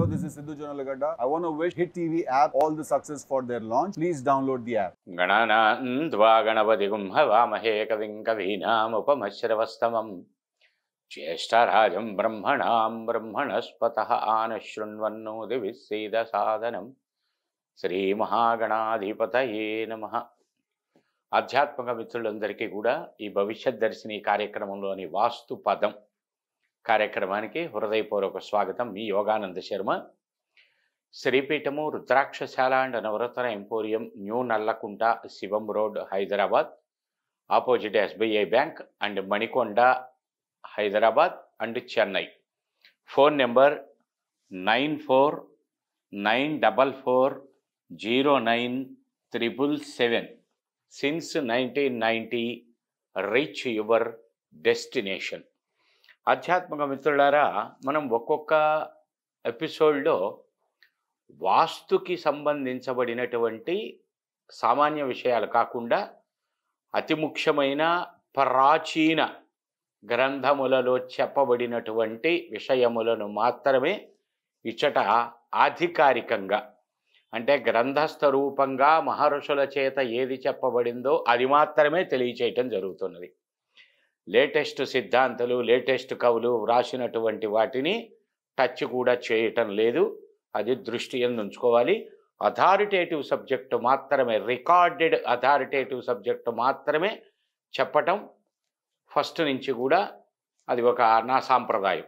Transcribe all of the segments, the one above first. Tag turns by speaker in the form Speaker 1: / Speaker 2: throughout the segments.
Speaker 1: Hello, this is Sidhu Jonalagada. I want to wish Hit TV app all the success for their launch. Please download the app.
Speaker 2: గణానాన్వా గణపతిగుం హవామహే కవిం కవీనాముపమశ్రవస్తమం జ్యేష్ఠరాజం బ్రహ్మణాం బ్రహ్మణస్పత ఆనశృణ్వన్నోది సాధనం శ్రీమహాగణాధిపతయే నమ ఆధ్యాత్మిక మిత్రులందరికీ కూడా ఈ భవిష్యత్ దర్శిని కార్యక్రమంలోని వాస్తు పదం కార్యక్రమానికి హృదయపూర్వక స్వాగతం మీ Yogananda Sharma Sripeetham Rudrakshasala and Navaratna emporium new Nallakunta Shivam road Hyderabad opposite SBI bank and Manikonda Hyderabad and Chennai phone number nine four nine double four zero nine triple seven since nineteen ninety reach your destination ఆధ్యాత్మిక మిత్రులారా మనం ఒక్కొక్క ఎపిసోడ్లో వాస్తుకి సంబంధించబడినటువంటి సామాన్య విషయాలు కాకుండా అతి ముఖ్యమైన ప్రాచీన గ్రంథములలో చెప్పబడినటువంటి విషయములను మాత్రమే ఇచ్చట ఆధికారికంగా అంటే గ్రంథస్థ రూపంగా మహర్షుల చేత ఏది చెప్పబడిందో అది మాత్రమే తెలియచేయటం జరుగుతున్నది లేటెస్ట్ సిద్ధాంతులు లేటెస్ట్ కవులు వ్రాసినటువంటి వాటిని టచ్ కూడా చేయటం లేదు అది దృష్టి ఎందు ఉంచుకోవాలి అథారిటేటివ్ సబ్జెక్టు మాత్రమే రికార్డెడ్ అథారిటేటివ్ సబ్జెక్టు మాత్రమే చెప్పటం ఫస్ట్ నుంచి కూడా అది ఒక నా సాంప్రదాయం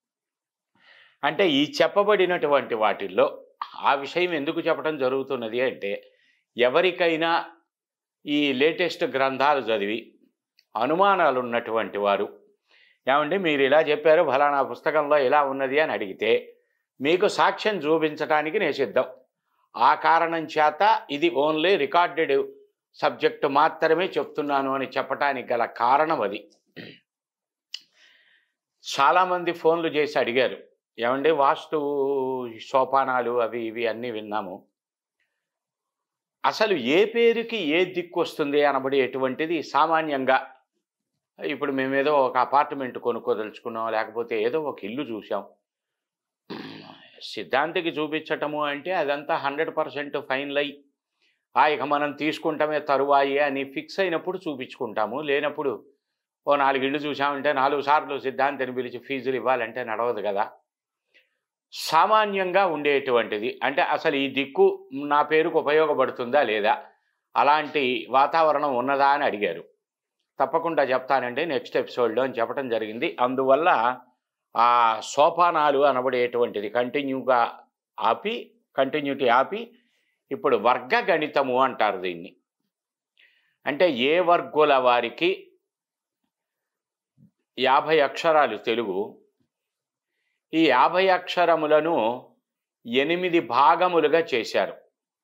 Speaker 2: అంటే ఈ చెప్పబడినటువంటి వాటిల్లో ఆ విషయం ఎందుకు చెప్పడం జరుగుతున్నది అంటే ఎవరికైనా ఈ లేటెస్ట్ గ్రంథాలు చదివి అనుమానాలు ఉన్నటువంటి వారు ఏమంటే మీరు ఇలా చెప్పారు ఫలానా పుస్తకంలో ఇలా ఉన్నది అని అడిగితే మీకు సాక్ష్యం చూపించడానికి నేను సిద్ధం ఆ కారణం చేత ఇది ఓన్లీ రికార్డెడ్ సబ్జెక్టు మాత్రమే చెప్తున్నాను అని చెప్పటానికి గల కారణం అది చాలామంది ఫోన్లు చేసి అడిగారు ఏమండి వాస్తు సోపానాలు అవి ఇవి అన్నీ విన్నాము అసలు ఏ పేరుకి ఏ దిక్కు వస్తుంది అనబడేటువంటిది సామాన్యంగా ఇప్పుడు మేమేదో ఒక అపార్ట్మెంట్ కొనుక్కోదలుచుకున్నాం లేకపోతే ఏదో ఒక ఇల్లు చూసాం సిద్ధాంతికి చూపించటము అంటే అదంతా హండ్రెడ్ పర్సెంట్ ఫైనల్ అయ్యి ఆ ఇక మనం తీసుకుంటామే తరువాయి అని ఫిక్స్ అయినప్పుడు చూపించుకుంటాము లేనప్పుడు ఓ నాలుగు ఇళ్ళు చూసామంటే నాలుగు సార్లు సిద్ధాంతిని పిలిచి ఫీజులు ఇవ్వాలంటే నడవదు కదా సామాన్యంగా ఉండేటువంటిది అంటే అసలు ఈ దిక్కు నా పేరుకు ఉపయోగపడుతుందా లేదా అలాంటి వాతావరణం ఉన్నదా అని అడిగారు తప్పకుండా చెప్తానండి నెక్స్ట్ ఎపిసోడ్లో అని చెప్పడం జరిగింది అందువల్ల ఆ సోపానాలు అనబడేటువంటిది కంటిన్యూగా ఆపి కంటిన్యూటీ ఆపి ఇప్పుడు వర్గ గణితము అంటారు దీన్ని అంటే ఏ వర్గుల వారికి యాభై అక్షరాలు తెలుగు ఈ యాభై అక్షరములను ఎనిమిది భాగములుగా చేశారు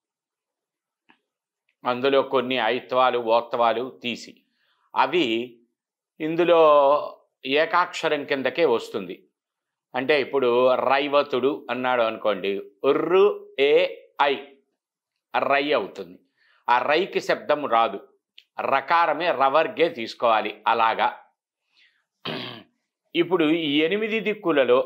Speaker 2: అందులో కొన్ని ఐత్వాలు ఓక్తవాలు తీసి అవి ఇందులో ఏకాక్షరం కిందకే వస్తుంది అంటే ఇప్పుడు రైవతుడు అన్నాడు అనుకోండి ఉర్రు ఏ ఐ రై అవుతుంది ఆ రైకి శబ్దం రాదు రకారమే రవర్గే తీసుకోవాలి అలాగా ఇప్పుడు ఈ ఎనిమిది దిక్కులలో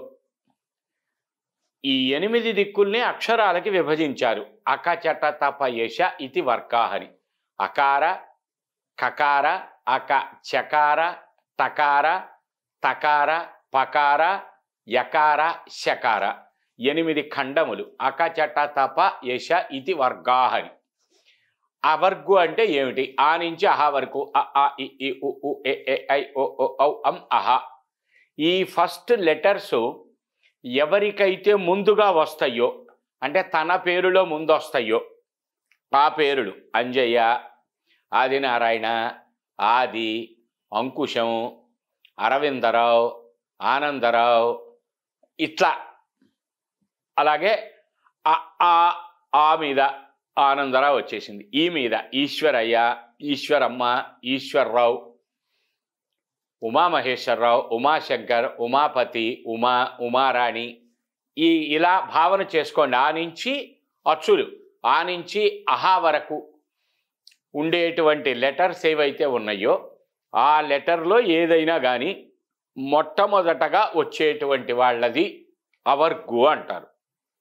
Speaker 2: ఈ ఎనిమిది దిక్కుల్ని అక్షరాలకి విభజించారు అకచట తప యశ ఇది వర్గాహని అకార కకార అక చకార టకార తకార పకార యకార శకార ఎనిమిది ఖండములు అకచట తప యశ ఇది వర్గాహని అవర్గు అంటే ఏమిటి ఆ నుంచి అహ వరకు అ ఆ ఇ ఈ ఉ ఉ ఏ ఏ ఐ ఓ ఓ ఔ అం అహ ఈ ఫస్ట్ లెటర్స్ ఎవరికైతే ముందుగా వస్తాయో అంటే తన పేరులో ముందు వస్తాయో ఆ పేరులు అంజయ్య ఆదినారాయణ ఆది అంకుశం అరవిందరావు ఆనందరావు ఇట్లా అలాగే ఆ ఆ ఆ మీద ఆనందరావు వచ్చేసింది ఈ మీద ఈశ్వరయ్య ఈశ్వరమ్మ ఈశ్వర్రావు ఉమామహేశ్వరరావు ఉమాశంకర్ ఉమాపతి ఉమా ఉమారాణి ఈ ఇలా భావన చేసుకోండి ఆ నుంచి అచ్చులు ఆ నుంచి అహా వరకు ఉండేటువంటి లెటర్స్ ఏవైతే ఉన్నాయో ఆ లెటర్లో ఏదైనా కానీ మొట్టమొదటగా వచ్చేటువంటి వాళ్ళది అవర్గు అంటారు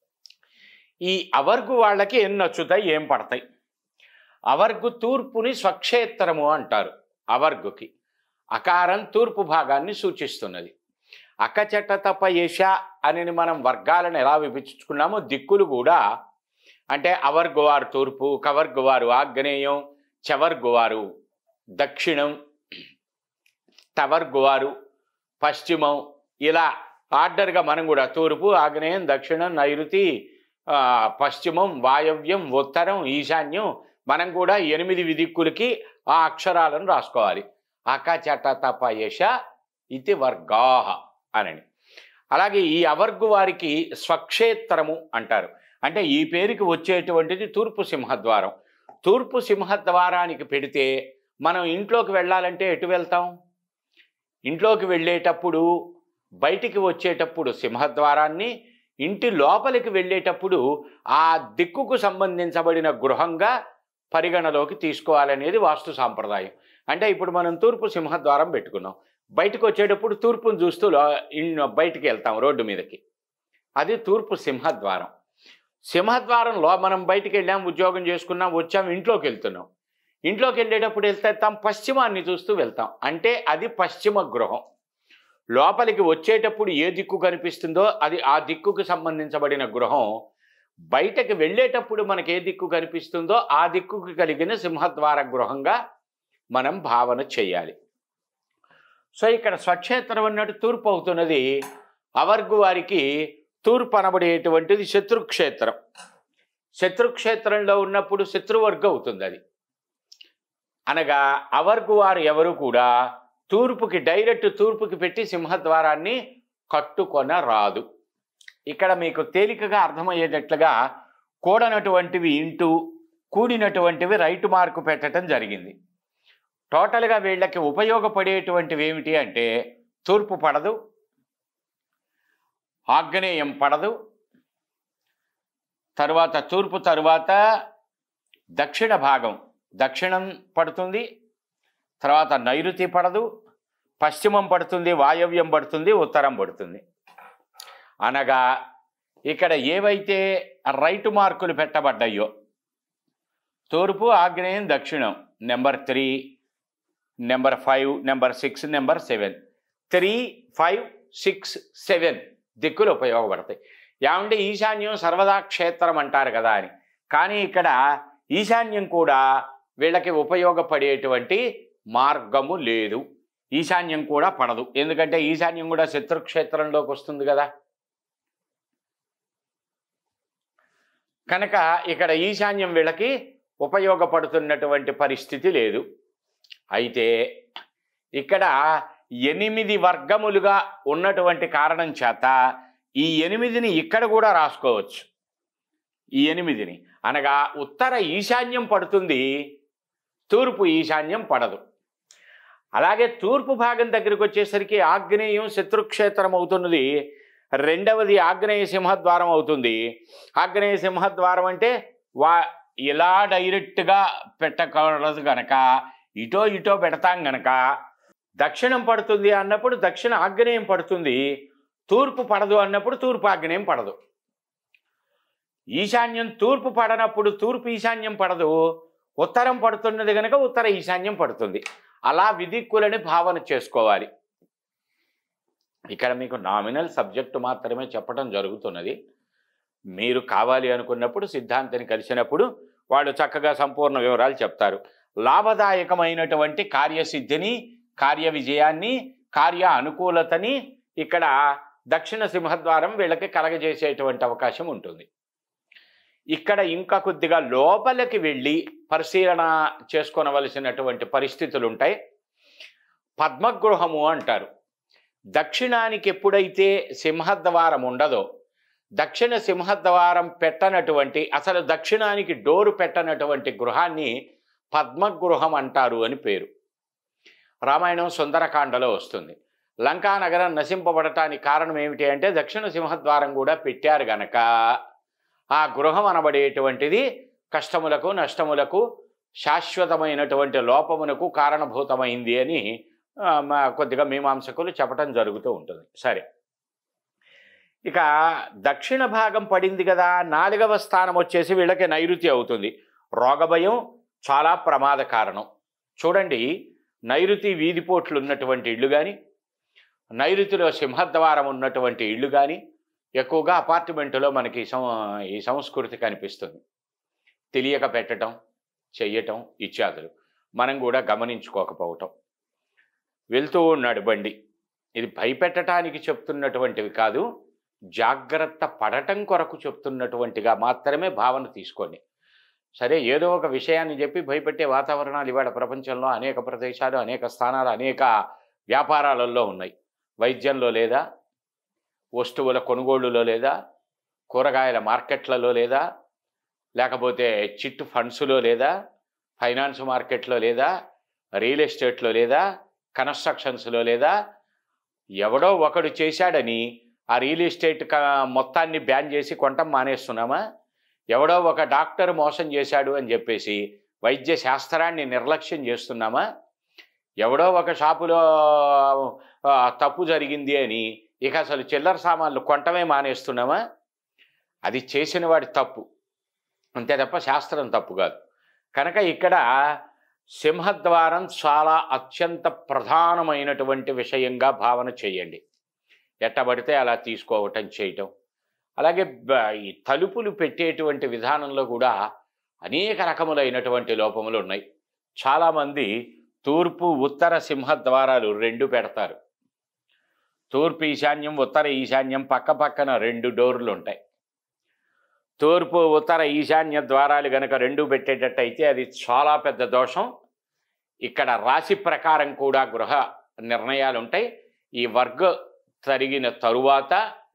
Speaker 2: ఈ అవర్గు వాళ్ళకి ఏం నచ్చుతాయి ఏం పడతాయి అవర్గు తూర్పుని స్వక్షేత్రము అంటారు అవర్గుకి అకారం తూర్పు భాగాన్ని సూచిస్తున్నది అకచట తప యశ అని మనం వర్గాలను ఎలా విభజించుకున్నామో దిక్కులు కూడా అంటే అవర్గువారు తూర్పు కవర్గువారు ఆగ్నేయం చవర్గువారు దక్షిణం టవర్గువారు పశ్చిమం ఇలా ఆర్డర్గా మనం కూడా తూర్పు ఆగ్నేయం దక్షిణం నైరుతి ఆ, పశ్చిమం వాయవ్యం ఉత్తరం ఈశాన్యం మనం కూడా ఎనిమిది విదిక్కులకి ఆ అక్షరాలను రాసుకోవాలి అకచట తప యశ ఇది వర్గాహ అనని అలాగే ఈ అవర్గు వారికి స్వక్షేత్రము అంటారు అంటే ఈ పేరుకి వచ్చేటువంటిది తూర్పు సింహద్వారం తూర్పు సింహద్వారానికి పెడితే మనం ఇంట్లోకి వెళ్ళాలంటే ఎటు వెళ్తాం ఇంట్లోకి వెళ్ళేటప్పుడు బయటికి వచ్చేటప్పుడు సింహద్వారాన్ని ఇంటి లోపలికి వెళ్ళేటప్పుడు ఆ దిక్కుకు సంబంధించబడిన గృహంగా పరిగణలోకి తీసుకోవాలనేది వాస్తు సాంప్రదాయం అంటే ఇప్పుడు మనం తూర్పు సింహద్వారం పెట్టుకున్నాం బయటకు వచ్చేటప్పుడు తూర్పును చూస్తూ లో- ఇన్- బయటికి వెళ్తాం రోడ్డు మీదకి అది తూర్పు సింహద్వారం సింహద్వారంలో మనం బయటికి వెళ్ళాం ఉద్యోగం చేసుకున్నాం వచ్చాం ఇంట్లోకి వెళ్తున్నాం ఇంట్లోకి వెళ్ళేటప్పుడు వెళ్తాం పశ్చిమాన్ని చూస్తూ వెళ్తాం అంటే అది పశ్చిమ గృహం లోపలికి వచ్చేటప్పుడు ఏ దిక్కు కనిపిస్తుందో అది ఆ దిక్కుకు సంబంధించబడిన గృహం బయటకు వెళ్ళేటప్పుడు మనకి ఏ దిక్కు కనిపిస్తుందో ఆ దిక్కుకు కలిగిన సింహద్వార గృహంగా మనం భావన చేయాలి సో ఇక్కడ స్వక్షేత్రం అన్నట్టు తూర్పు అవుతున్నది అవర్గు వారికి తూర్పు అనబడేటువంటిది శత్రుక్షేత్రం శత్రుక్షేత్రంలో ఉన్నప్పుడు శత్రువర్గ అవుతుంది అది అనగా అవర్గు వారు ఎవరు కూడా తూర్పుకి డైరెక్ట్ తూర్పుకి పెట్టి సింహద్వారాన్ని కట్టుకొన రాదు ఇక్కడ మీకు తేలికగా అర్థమయ్యేటట్లుగా కూడనటువంటివి ఇంటూ కూడినటువంటివి రైట్ మార్కు పెట్టడం జరిగింది టోటల్గా వీళ్ళకి ఉపయోగపడేటువంటివి ఏమిటి అంటే తూర్పు పడదు ఆగ్నేయం పడదు తర్వాత తూర్పు తరువాత దక్షిణ భాగం దక్షిణం పడుతుంది తర్వాత నైరుతి పడదు పశ్చిమం పడుతుంది వాయవ్యం పడుతుంది ఉత్తరం పడుతుంది అనగా ఇక్కడ ఏవైతే రైట్ మార్కులు పెట్టబడ్డాయో తూర్పు ఆగ్నేయం దక్షిణం number three number five number six number seven three five six seven దిక్కులు ఉపయోగపడతాయి ఏమంటే ఈశాన్యం సర్వదా క్షేత్రం అంటారు కదా అని కానీ ఇక్కడ ఈశాన్యం కూడా వీళ్ళకి ఉపయోగపడేటువంటి మార్గము లేదు ఈశాన్యం కూడా పడదు ఎందుకంటే ఈశాన్యం కూడా శత్రుక్షేత్రంలోకి వస్తుంది కదా కనుక ఇక్కడ ఈశాన్యం వీళ్ళకి ఉపయోగపడుతున్నటువంటి పరిస్థితి లేదు అయితే ఇక్కడ ఎనిమిది వర్గములుగా ఉన్నటువంటి కారణం చేత ఈ ఎనిమిదిని ఇక్కడ కూడా రాసుకోవచ్చు ఈ ఎనిమిదిని అనగా ఉత్తర ఈశాన్యం పడుతుంది తూర్పు ఈశాన్యం పడదు అలాగే తూర్పు భాగం దగ్గరికి వచ్చేసరికి ఆగ్నేయం శత్రుక్షేత్రం అవుతున్నది రెండవది ఆగ్నేయ సింహద్వారం అవుతుంది ఆగ్నేయ సింహద్వారం అంటే వా ఇలా డైరెక్ట్గా పెట్టకూడదు గనక ఇటో ఇటో పెడతాం గనక దక్షిణం పడుతుంది అన్నప్పుడు దక్షిణ ఆగ్నేయం పడుతుంది తూర్పు పడదు అన్నప్పుడు తూర్పు ఆగ్నేయం పడదు ఈశాన్యం తూర్పు పడనప్పుడు తూర్పు ఈశాన్యం పడదు ఉత్తరం పడుతున్నది కనుక ఉత్తర ఈశాన్యం పడుతుంది అలా విదిక్కులని భావన చేసుకోవాలి ఇక్కడ మీకు నామినల్ సబ్జెక్టు మాత్రమే చెప్పడం జరుగుతున్నది మీరు కావాలి అనుకున్నప్పుడు సిద్ధాంతిని కలిసినప్పుడు వాళ్ళు చక్కగా సంపూర్ణ వివరాలు చెప్తారు లాభదాయకమైనటువంటి కార్యసిద్ధిని కార్య విజయాన్ని కార్య అనుకూలతని ఇక్కడ దక్షిణ సింహద్వారం వీళ్ళకి కలగజేసేటువంటి అవకాశం ఉంటుంది ఇక్కడ ఇంకా కొద్దిగా లోపలికి వెళ్ళి పరిశీలన చేసుకొనవలసినటువంటి పరిస్థితులు ఉంటాయి పద్మగృహము అంటారు దక్షిణానికి ఎప్పుడైతే సింహద్వారం ఉండదో దక్షిణ సింహద్వారం పెట్టనటువంటి అసలు దక్షిణానికి డోరు పెట్టనటువంటి గృహాన్ని పద్మగృహం అంటారు అని పేరు రామాయణం సుందరకాండలో వస్తుంది లంకా నగరం నశింపబడటానికి కారణం ఏమిటి అంటే దక్షిణ సింహద్వారం కూడా పెట్టారు గనక ఆ గృహం అనబడేటువంటిది కష్టములకు నష్టములకు శాశ్వతమైనటువంటి లోపమునకు కారణభూతమైంది అని ఆ, మా కొద్దిగా మీమాంసకులు చెప్పటం జరుగుతూ ఉంటుంది సరే ఇక దక్షిణ భాగం పడింది కదా నాలుగవ స్థానం వచ్చేసి వీళ్ళకి నైరుతి అవుతుంది రోగభయం చాలా ప్రమాద కారణం చూడండి నైరుతి వీధిపోట్లు ఉన్నటువంటి ఇళ్ళు కానీ నైరుతిలో సింహద్వారం ఉన్నటువంటి ఇళ్ళు కానీ ఎక్కువగా అపార్ట్మెంటులో మనకి సం ఈ సంస్కృతి కనిపిస్తుంది తెలియక పెట్టడం చెయ్యటం ఇత్యాదులు మనం కూడా గమనించుకోకపోవటం వెళ్తూ ఉన్నాడు బండి ఇది భయపెట్టడానికి చెప్తున్నటువంటివి కాదు జాగ్రత్త పడటం కొరకు చెప్తున్నటువంటిగా మాత్రమే భావన తీసుకోండి సరే ఏదో ఒక విషయాన్ని చెప్పి భయపెట్టే వాతావరణాలు ఇవాళ ప్రపంచంలో అనేక ప్రదేశాలు అనేక స్థానాలు అనేక వ్యాపారాలలో ఉన్నాయి వైద్యంలో లేదా వస్తువుల కొనుగోళ్లులో లేదా కూరగాయల మార్కెట్లలో లేదా లేకపోతే చిట్ ఫండ్స్లో లేదా ఫైనాన్స్ మార్కెట్లో లేదా రియల్ ఎస్టేట్లో లేదా కన్స్ట్రక్షన్స్లో లేదా ఎవడో ఒకడు చేశాడని ఆ రియల్ ఎస్టేట్ క మొత్తాన్ని బ్యాన్ చేసి కొనటం మానేస్తున్నామా ఎవడో ఒక డాక్టర్ మోసం చేశాడు అని చెప్పేసి వైద్య శాస్త్రాన్ని నిర్లక్ష్యం చేస్తున్నామా ఎవడో ఒక షాపులో ఆ, తప్పు జరిగింది అని ఇక అసలు చిల్లర సామాన్లు కొనటమే మానేస్తున్నామా అది చేసిన వాడి తప్పు అంతే తప్ప శాస్త్రం తప్పు కాదు కనుక ఇక్కడ సింహద్వారం చాలా అత్యంత ప్రధానమైనటువంటి విషయంగా భావన చేయండి ఎట్టబడితే అలా తీసుకోవటం చేయటం అలాగే బ- ఈ తలుపులు పెట్టేటువంటి విధానంలో కూడా అనేక రకములైనటువంటి లోపములు ఉన్నాయి చాలామంది తూర్పు ఉత్తర సింహద్వారాలు రెండు పెడతారు తూర్పు ఈశాన్యం ఉత్తర ఈశాన్యం పక్క పక్కన రెండు డోర్లు ఉంటాయి తూర్పు ఉత్తర ఈశాన్య ద్వారాలు గనక రెండు పెట్టేటట్టయితే అది చాలా పెద్ద దోషం ఇక్కడ రాశి ప్రకారం కూడా గృహ నిర్ణయాలు ఉంటాయి ఈ వర్గ తరిగిన తరువాత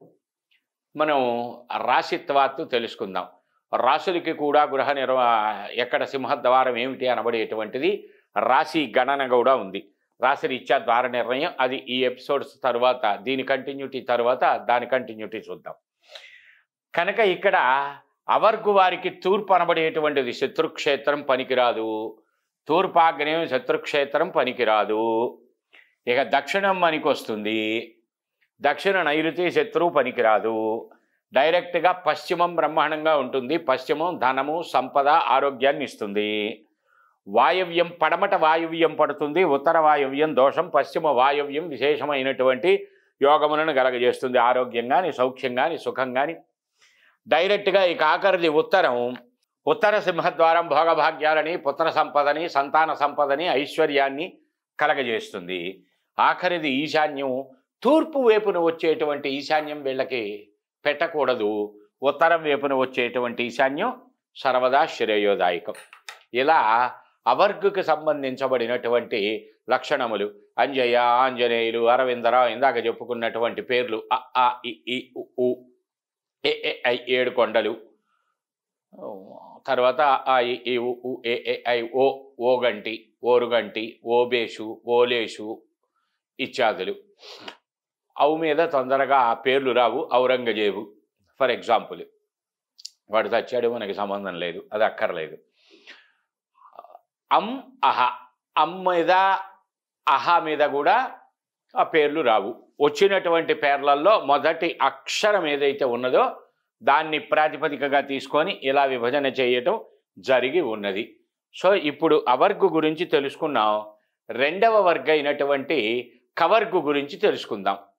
Speaker 2: మనం రాశిత్వాత్తు తెలుసుకుందాం రాశులకి కూడా గృహ నిర్వ ఎక్కడ సింహద్వారం ఏమిటి అనబడేటువంటిది రాశి గణన కూడా ఉంది రాశి రీత్యా ద్వార నిర్ణయం అది ఈ ఎపిసోడ్స్ తర్వాత దీని కంటిన్యూటీ తర్వాత దాని కంటిన్యూటీ చూద్దాం కనుక ఇక్కడ అవర్గు వారికి తూర్పు అనబడేటువంటిది శత్రుక్షేత్రం పనికిరాదు తూర్పాగ్నేయం శత్రుక్షేత్రం పనికిరాదు ఇక దక్షిణం మనకి వస్తుంది దక్షిణ నైరుతి శత్రువు పనికిరాదు డైరెక్ట్గా పశ్చిమం బ్రహ్మాండంగా ఉంటుంది పశ్చిమం ధనము సంపద ఆరోగ్యాన్ని ఇస్తుంది వాయవ్యం పడమట వాయువ్యం పడుతుంది ఉత్తర వాయువ్యం దోషం పశ్చిమ వాయువ్యం విశేషమైనటువంటి యోగములను కలగజేస్తుంది ఆరోగ్యం కానీ సౌఖ్యం కానీ సుఖం కానీ డైరెక్ట్గా ఇక ఆఖరిది ఉత్తరం ఉత్తర సింహద్వారం భోగభాగ్యాలని పుత్ర సంపదని సంతాన సంపదని ఐశ్వర్యాన్ని కలగజేస్తుంది ఆఖరిది ఈశాన్యం తూర్పు వైపున వచ్చేటువంటి ఈశాన్యం వీళ్ళకి పెట్టకూడదు ఉత్తరం వైపున వచ్చేటువంటి ఈశాన్యం సర్వదా శ్రేయోదాయకం ఇలా అవర్గుకు సంబంధించబడినటువంటి లక్షణములు అంజయ్య ఆంజనేయులు అరవిందరావు ఇందాక చెప్పుకున్నటువంటి పేర్లు అ ఆ ఇ ఈ ఉ ఊ, ఏ ఏ ఐ ఏడు కొండలు తర్వాత ఆ ఇ ఈ ఉ ఊ, ఏ ఏ ఐ ఓ ఓగంటి ఓరుగంటి ఓబేషు ఓలేషు ఇత్యాదులు అవు మీద తొందరగా ఆ పేర్లు రావు ఔరంగజేబు ఫర్ ఎగ్జాంపుల్ వాడు చచ్చాడు మనకి సంబంధం లేదు అది అక్కర్లేదు అమ్ అహ అమ్ మీద అహ మీద కూడా ఆ పేర్లు రావు వచ్చినటువంటి పేర్లలో మొదటి అక్షరం ఏదైతే ఉన్నదో దాన్ని ప్రాతిపదికగా తీసుకొని ఇలా విభజన చేయటం జరిగి ఉన్నది సో ఇప్పుడు అవర్గు గురించి తెలుసుకున్నాం రెండవ వర్గ అయినటువంటి కవర్గు గురించి తెలుసుకుందాం